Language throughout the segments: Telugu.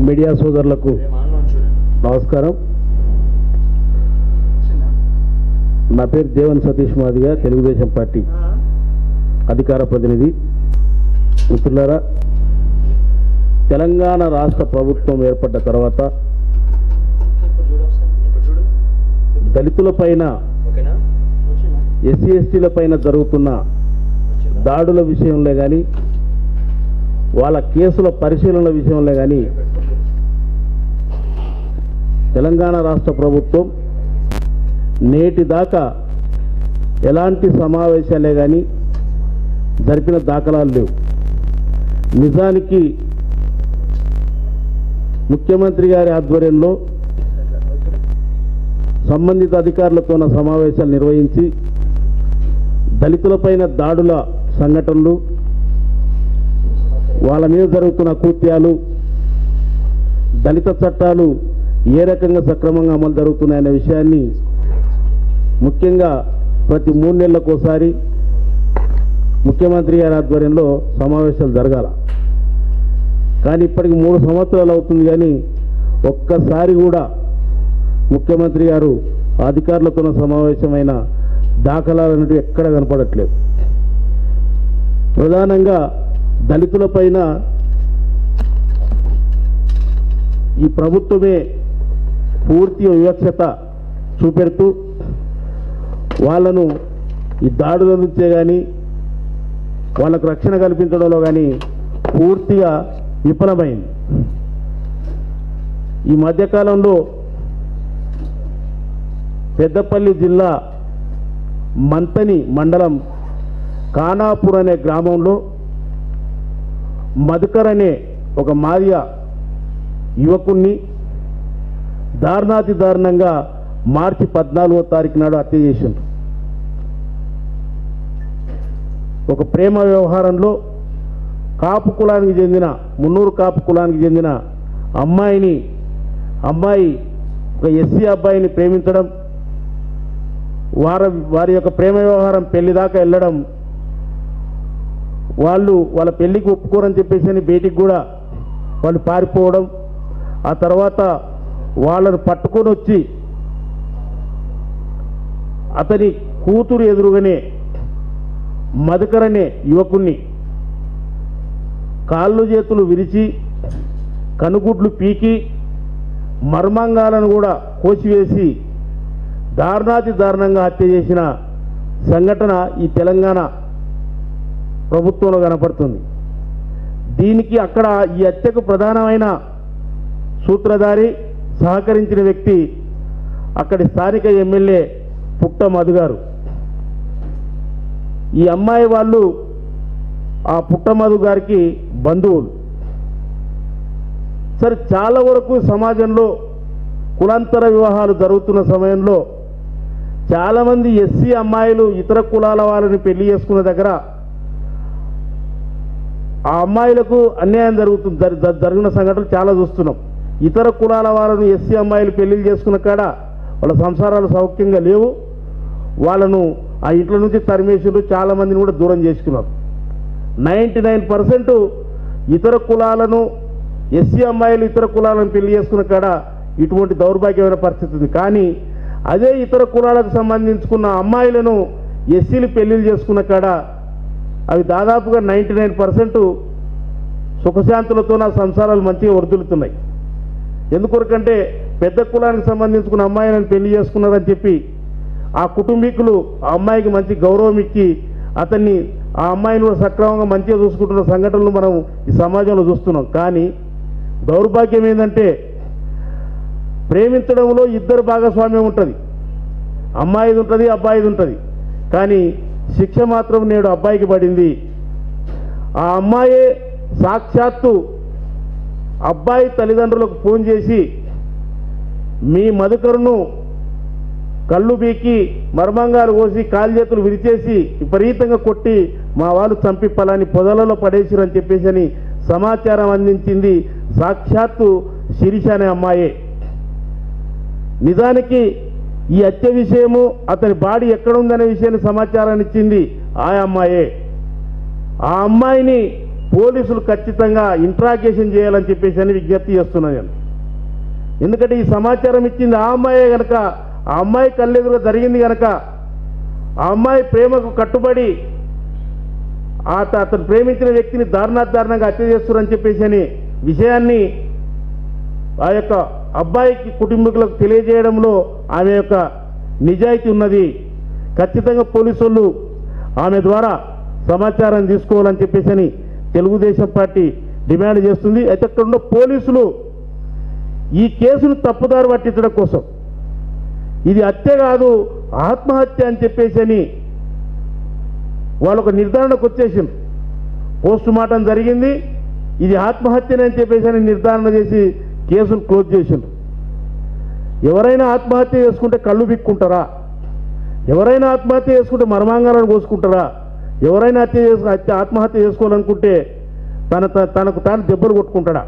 మీడియా సోదరులకు నమస్కారం నా పేరు దేవన్ సతీష్ మాదిగా తెలుగుదేశం పార్టీ అధికార ప్రతినిధి మిత్రులారా తెలంగాణ రాష్ట్ర ప్రభుత్వం ఏర్పడ్డ తర్వాత దళితుల పైన ఎస్సీ ఎస్టీల పైన జరుగుతున్న దాడుల విషయంలో కానీ వాళ్ళ కేసుల పరిశీలనల విషయంలో కానీ తెలంగాణ రాష్ట్ర ప్రభుత్వం నేటి దాకా ఎలాంటి సమావేశాలే కానీ జరిపిన దాఖలాలు లేవు నిజానికి ముఖ్యమంత్రి గారి ఆధ్వర్యంలో సంబంధిత అధికారులతో సమావేశాలు నిర్వహించి దళితులపైన దాడుల సంఘటనలు వాళ్ళ మీద జరుగుతున్న కృత్యాలు దళిత చట్టాలు ఏ రకంగా సక్రమంగా అమలు జరుగుతున్నాయనే విషయాన్ని ముఖ్యంగా ప్రతి మూడు నెలలకు ఒకసారి ముఖ్యమంత్రి గారి ఆధ్వర్యంలో సమావేశాలు జరగాల కానీ ఇప్పటికి మూడు సంవత్సరాలు అవుతుంది కానీ ఒక్కసారి కూడా ముఖ్యమంత్రి గారు అధికారులతో సమావేశమైన దాఖలాలు అనేవి ఎక్కడ కనపడట్లేదు ప్రధానంగా దళితులపైన ఈ ప్రభుత్వమే పూర్తి వివక్షత చూపెడుతూ వాళ్ళను ఈ దాడుల నుంచే కానీ వాళ్ళకు రక్షణ కల్పించడంలో కానీ పూర్తిగా విఫలమైంది ఈ మధ్యకాలంలో పెద్దపల్లి జిల్లా మంతని మండలం కానాపూర్ అనే గ్రామంలో మధుకర్ అనే ఒక మాదియ యువకుణ్ణి దారుణాతి దారుణంగా మార్చి పద్నాలుగో తారీఖు నాడు హత్య చేసిండ్రు ఒక ప్రేమ వ్యవహారంలో కాపు కులానికి చెందిన మున్నూరు కాపు కులానికి చెందిన అమ్మాయిని అమ్మాయి ఒక ఎస్సీ అబ్బాయిని ప్రేమించడం వారి వారి యొక్క ప్రేమ వ్యవహారం పెళ్లి దాకా వెళ్ళడం వాళ్ళు వాళ్ళ పెళ్లికి ఒప్పుకోరని చెప్పేసి అని బయటికి కూడా వాళ్ళు పారిపోవడం ఆ తర్వాత వాళ్ళను పట్టుకొని వచ్చి అతని కూతురు ఎదురుగానే మధుకర్ అనే యువకుణ్ణి కాళ్ళు చేతులు విరిచి కనుగుడ్లు పీకి మర్మాంగాలను కూడా కోసివేసి దారుణాతి దారుణంగా హత్య చేసిన సంఘటన ఈ తెలంగాణ ప్రభుత్వంలో కనపడుతుంది దీనికి అక్కడ ఈ హత్యకు ప్రధానమైన సూత్రధారి సహకరించిన వ్యక్తి అక్కడి స్థానిక ఎమ్మెల్యే పుట్ట మధు గారు ఈ అమ్మాయి వాళ్ళు ఆ పుట్టమధు గారికి బంధువులు సరే చాలా వరకు సమాజంలో కులాంతర వివాహాలు జరుగుతున్న సమయంలో చాలామంది ఎస్సీ అమ్మాయిలు ఇతర కులాల వాళ్ళని పెళ్లి చేసుకున్న దగ్గర ఆ అమ్మాయిలకు అన్యాయం జరుగుతుంది జరి- జరి- జరిగిన సంఘటనలు చాలా చూస్తున్నాం ఇతర కులాల వాళ్ళను ఎస్సీ అమ్మాయిలు పెళ్లిళ్ళు చేసుకున్న కాడ వాళ్ళ సంసారాలు సౌఖ్యంగా లేవు వాళ్ళను ఆ ఇంట్లో నుంచి తరిమేసిండ్రు చాలా మందిని కూడా దూరం చేసుకున్నారు నైంటీ నైన్ పర్సెంట్ ఇతర కులాలను ఎస్సీ అమ్మాయిలు ఇతర కులాలను పెళ్లి చేసుకున్న కాడ ఇటువంటి దౌర్భాగ్యమైన పరిస్థితి ఉంది కానీ అదే ఇతర కులాలకు సంబంధించుకున్న అమ్మాయిలను ఎస్సీలు పెళ్లిళ్ళు చేసుకున్న కాడ అవి దాదాపుగా నైంటీ నైన్ పర్సెంట్ సుఖశాంతులతో నా సంసారాలు మంచిగా వర్దులుతున్నాయి ఎందుకొరకంటే పెద్ద కులానికి సంబంధించుకున్న అమ్మాయిలను పెళ్లి చేసుకున్నారని చెప్పి ఆ కుటుంబీకులు ఆ అమ్మాయికి మంచి గౌరవం ఇచ్చి అతన్ని ఆ అమ్మాయిని కూడా సక్రమంగా మంచిగా చూసుకుంటున్న సంఘటనలు మనం ఈ సమాజంలో చూస్తున్నాం కానీ దౌర్భాగ్యం ఏంటంటే ప్రేమించడంలో ఇద్దరు భాగస్వామ్యం ఉంటుంది అమ్మాయిది ఉంటుంది అబ్బాయిది ఉంటుంది కానీ శిక్ష మాత్రం నేడు అబ్బాయికి పడింది ఆ అమ్మాయే సాక్షాత్తు అబ్బాయి తల్లిదండ్రులకు ఫోన్ చేసి మీ మధుకరును కళ్ళు బీకి మర్మంగాలు కోసి కాలు చేతులు విరిచేసి విపరీతంగా కొట్టి మా వాళ్ళు చంపి పలాని పొదలలో పడేసిరని చెప్పేసి అని సమాచారం అందించింది సాక్షాత్తు శిరీష అనే అమ్మాయే నిజానికి ఈ హత్య విషయము అతని బాడీ ఎక్కడ ఉందనే విషయాన్ని సమాచారాన్ని ఇచ్చింది ఆ అమ్మాయే ఆ అమ్మాయిని పోలీసులు ఖచ్చితంగా ఇంట్రాగేషన్ చేయాలని చెప్పేసి అని విజ్ఞప్తి చేస్తున్నాను నేను ఎందుకంటే ఈ సమాచారం ఇచ్చింది ఆ అమ్మాయే గనక ఆ అమ్మాయి కళ్ళెదురుగా జరిగింది గనక ఆ అమ్మాయి ప్రేమకు కట్టుబడి ఆ త- అతను ప్రేమించిన వ్యక్తిని దారుణాదారుణంగా హత్య చేస్తున్నారని చెప్పేసి అని విషయాన్ని ఆ యొక్క అబ్బాయికి కుటుంబీకులకు తెలియజేయడంలో ఆమె యొక్క నిజాయితీ ఉన్నది ఖచ్చితంగా పోలీసు వాళ్ళు ఆమె ద్వారా సమాచారం తీసుకోవాలని చెప్పేసి అని తెలుగుదేశం పార్టీ డిమాండ్ చేస్తుంది అయితే అక్కడ ఉన్న పోలీసులు ఈ కేసును తప్పుదారి పట్టించడం కోసం ఇది హత్య కాదు ఆత్మహత్య అని చెప్పేసి అని వాళ్ళు ఒక నిర్ధారణకు వచ్చేసింది పోస్ట్ మార్టం జరిగింది ఇది ఆత్మహత్యనే అని చెప్పేసి అని నిర్ధారణ చేసి కేసును క్లోజ్ చేసిండ్రు ఎవరైనా ఆత్మహత్య చేసుకుంటే కళ్ళు బిక్కుంటారా ఎవరైనా ఆత్మహత్య చేసుకుంటే మర్మాంగాలను కోసుకుంటారా ఎవరైనా హత్య చేసుకు హత్య ఆత్మహత్య చేసుకోవాలనుకుంటే తన త- తనకు తాను దెబ్బలు కొట్టుకుంటాడా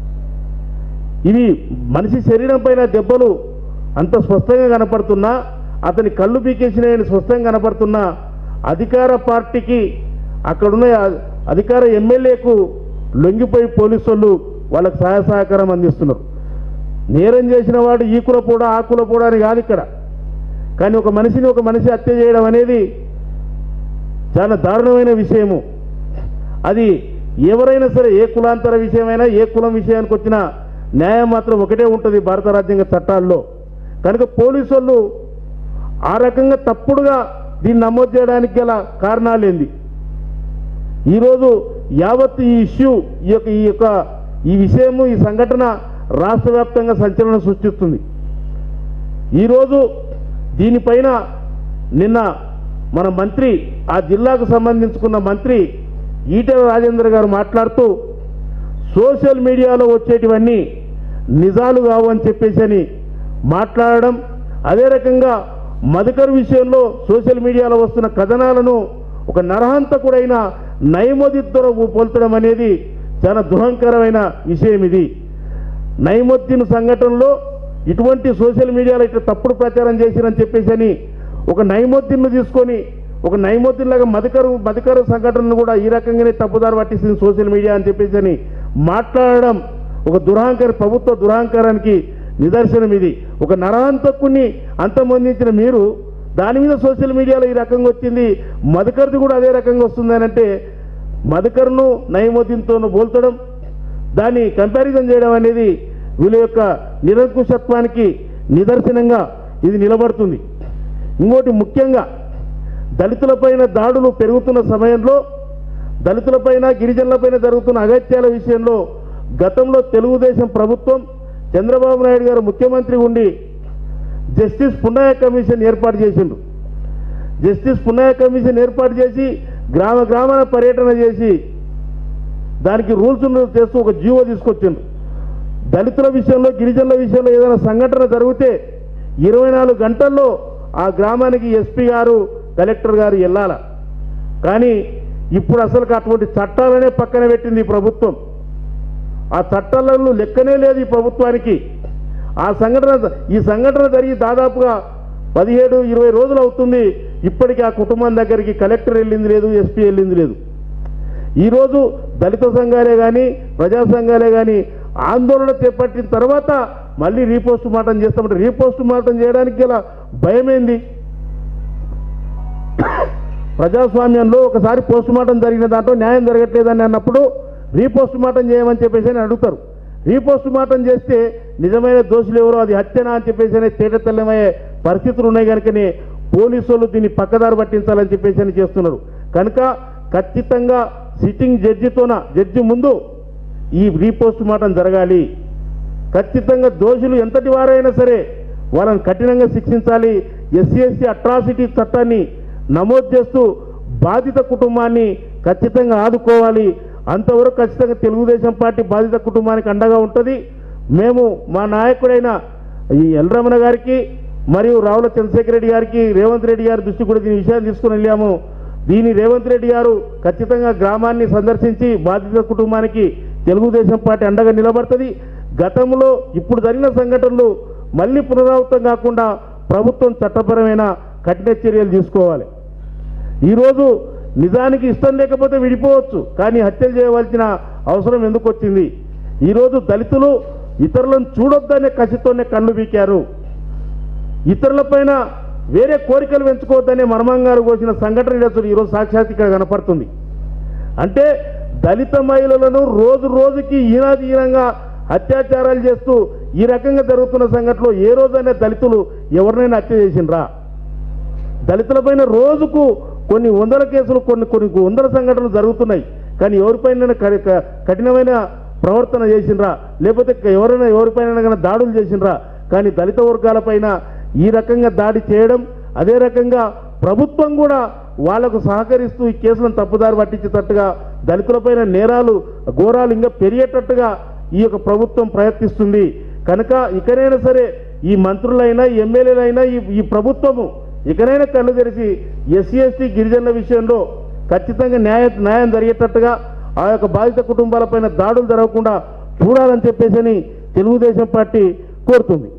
ఇవి మనిషి శరీరం పైన దెబ్బలు అంత స్పష్టంగా కనపడుతున్నా అతని కళ్ళు పీకేసినాయని స్పష్టంగా కనపడుతున్నా అధికార పార్టీకి అక్కడున్న అ- అధికార ఎమ్మెల్యేకు లొంగిపోయి పోలీసు వాళ్ళు వాళ్ళకు సహాయ సహకారం అందిస్తున్నారు నేరం చేసిన వాడు ఈ కుల కూడా ఆ కుల కూడా అని కాదు ఇక్కడ కానీ ఒక మనిషిని ఒక మనిషి హత్య చేయడం అనేది చాలా దారుణమైన విషయము అది ఎవరైనా సరే ఏ కులాంతర విషయమైనా ఏ కులం విషయానికి వచ్చినా న్యాయం మాత్రం ఒకటే ఉంటుంది భారత రాజ్యాంగ చట్టాల్లో కనుక పోలీసు వాళ్ళు ఆ రకంగా తప్పుడుగా దీన్ని నమోదు చేయడానికి గల కారణాలేంది ఈరోజు యావత్ ఈ ఇష్యూ ఈ యొక్క ఈ యొక్క ఈ విషయము ఈ సంఘటన రాష్ట్ర వ్యాప్తంగా సంచలనం సృష్టిస్తుంది ఈరోజు దీనిపైన నిన్న మన మంత్రి ఆ జిల్లాకు సంబంధించుకున్న మంత్రి ఈటెల రాజేందర్ గారు మాట్లాడుతూ సోషల్ మీడియాలో వచ్చేటివన్నీ నిజాలు కావు అని చెప్పేసి అని మాట్లాడడం అదే రకంగా మధుకర్ విషయంలో సోషల్ మీడియాలో వస్తున్న కథనాలను ఒక నరహంతకుడైన నయమోదిద్దరు పోల్చడం అనేది చాలా దురంకరమైన విషయం ఇది నైముద్దీన్ సంఘటనలో ఇటువంటి సోషల్ మీడియాలో ఇట్లా తప్పుడు ప్రచారం చేసిరని చెప్పేసి అని ఒక నైముద్దీన్ను తీసుకొని ఒక నైముద్దీన్ లాగా మధుకరు మధుకరు సంఘటనను కూడా ఈ రకంగానే తప్పుదారి పట్టిస్తుంది సోషల్ మీడియా అని చెప్పేసి అని మాట్లాడడం ఒక దురహంకార ప్రభుత్వ దురహంకారానికి నిదర్శనం ఇది ఒక నరహంతకుని అంతమొందించిన మీరు దాని మీద సోషల్ మీడియాలో ఈ రకంగా వచ్చింది మధుకర్ది కూడా అదే రకంగా వస్తుంది అంటే మధుకర్ను నయమోదీన్తోనూ పోల్చడం దాన్ని కంపారిజన్ చేయడం అనేది వీళ్ళ యొక్క నిరంకుశత్వానికి నిదర్శనంగా ఇది నిలబడుతుంది ఇంకోటి ముఖ్యంగా దళితులపైన దాడులు పెరుగుతున్న సమయంలో దళితులపైన గిరిజనులపైన జరుగుతున్న అగత్యాల విషయంలో గతంలో తెలుగుదేశం ప్రభుత్వం చంద్రబాబు నాయుడు గారు ముఖ్యమంత్రి ఉండి జస్టిస్ పున్నయ్య కమిషన్ ఏర్పాటు చేసిండు జస్టిస్ పున్నయ్య కమిషన్ ఏర్పాటు చేసి గ్రామ గ్రామాన పర్యటన చేసి దానికి రూల్స్ చేస్తూ ఒక జీవో తీసుకొచ్చిండు దళితుల విషయంలో గిరిజనుల విషయంలో ఏదైనా సంఘటన జరిగితే ఇరవై నాలుగు గంటల్లో ఆ గ్రామానికి ఎస్పీ గారు కలెక్టర్ గారు వెళ్ళాల కానీ ఇప్పుడు అసలు అటువంటి చట్టాలనే పక్కన పెట్టింది ఈ ప్రభుత్వం ఆ చట్టాలలో లెక్కనే లేదు ఈ ప్రభుత్వానికి ఆ సంఘటన ఈ సంఘటన జరిగి దాదాపుగా పదిహేడు ఇరవై రోజులు అవుతుంది ఇప్పటికీ ఆ కుటుంబం దగ్గరికి కలెక్టర్ వెళ్ళింది లేదు ఎస్పీ వెళ్ళింది లేదు ఈరోజు దళిత సంఘాలే కానీ ప్రజా సంఘాలే కానీ ఆందోళన చేపట్టిన తర్వాత మళ్ళీ రీపోస్ట్ మార్టం చేస్తామంటే రీపోస్ట్ మార్టం చేయడానికి గల భయమేంది ప్రజాస్వామ్యంలో ఒకసారి పోస్ట్ మార్టం జరిగిన దాంట్లో న్యాయం జరగట్లేదని అన్నప్పుడు రీపోస్ట్ మార్టం చేయమని చెప్పేసి అని అడుగుతారు రీపోస్ట్ మార్టం చేస్తే నిజమైన దోషులు ఎవరో అది హత్యనా అని చెప్పేసి అని తేట తెల్లమయ్యే పరిస్థితులు ఉన్నాయి కనుకనే పోలీసు వాళ్ళు దీన్ని పక్కదారి పట్టించాలని చెప్పేసి అని చేస్తున్నారు కనుక ఖచ్చితంగా సిట్టింగ్ జడ్జితోన జడ్జి ముందు ఈ రీపోస్ట్ మార్టం జరగాలి ఖచ్చితంగా దోషులు ఎంతటి వారైనా సరే వాళ్ళని కఠినంగా శిక్షించాలి ఎస్సీ ఎస్టీ అట్రాసిటీ చట్టాన్ని నమోదు చేస్తూ బాధిత కుటుంబాన్ని ఖచ్చితంగా ఆదుకోవాలి అంతవరకు ఖచ్చితంగా తెలుగుదేశం పార్టీ బాధిత కుటుంబానికి అండగా ఉంటుంది మేము మా నాయకుడైన ఈ ఎల్రమణ గారికి మరియు రావుల చంద్రశేఖర రెడ్డి గారికి రేవంత్ రెడ్డి గారి దృష్టి కూడా దీని విషయాన్ని తీసుకుని వెళ్ళాము దీని రేవంత్ రెడ్డి గారు ఖచ్చితంగా గ్రామాన్ని సందర్శించి బాధిత కుటుంబానికి తెలుగుదేశం పార్టీ అండగా నిలబడుతుంది గతంలో ఇప్పుడు జరిగిన సంఘటనలు మళ్ళీ పునరావృతం కాకుండా ప్రభుత్వం చట్టపరమైన కఠిన చర్యలు తీసుకోవాలి ఈరోజు నిజానికి ఇష్టం లేకపోతే విడిపోవచ్చు కానీ హత్యలు చేయవలసిన అవసరం ఎందుకు వచ్చింది ఈరోజు దళితులు ఇతరులను చూడొద్దనే కసితోనే కళ్ళు బీకారు ఇతరులపైన వేరే కోరికలు పెంచుకోవద్దనే మర్మంగారు కోసిన సంఘటన ఈరోజు ఈరోజు సాక్షాత్ ఇక్కడ కనపడుతుంది అంటే దళిత మహిళలను రోజు రోజుకి ఈనాదీనంగా అత్యాచారాలు చేస్తూ ఈ రకంగా జరుగుతున్న సంఘటనలో ఏ రోజైనా దళితులు ఎవరినైనా హత్య చేసిండ్రా దళితులపైన రోజుకు కొన్ని వందల కేసులు కొన్ని కొన్ని వందల సంఘటనలు జరుగుతున్నాయి కానీ ఎవరిపైన క- క- కఠినమైన ప్రవర్తన చేసిండ్రా లేకపోతే ఎవరైనా ఎవరిపైన కానీ దాడులు చేసిండ్రా కానీ దళిత వర్గాలపైన ఈ రకంగా దాడి చేయడం అదే రకంగా ప్రభుత్వం కూడా వాళ్లకు సహకరిస్తూ ఈ కేసులను తప్పుదారి పట్టించేటట్టుగా దళితులపైన నేరాలు ఘోరాలు ఇంకా పెరిగేటట్టుగా ఈ యొక్క ప్రభుత్వం ప్రయత్నిస్తుంది కనుక ఇకనైనా సరే ఈ మంత్రులైనా ఎమ్మెల్యేలైనా ఈ ఈ ప్రభుత్వము ఇకనైనా కళ్ళు తెరిచి ఎస్సీ ఎస్టీ గిరిజనుల విషయంలో ఖచ్చితంగా న్యాయ న్యాయం జరిగేటట్టుగా ఆ యొక్క బాధిత కుటుంబాలపైన దాడులు జరగకుండా చూడాలని చెప్పేసి తెలుగుదేశం పార్టీ కోరుతుంది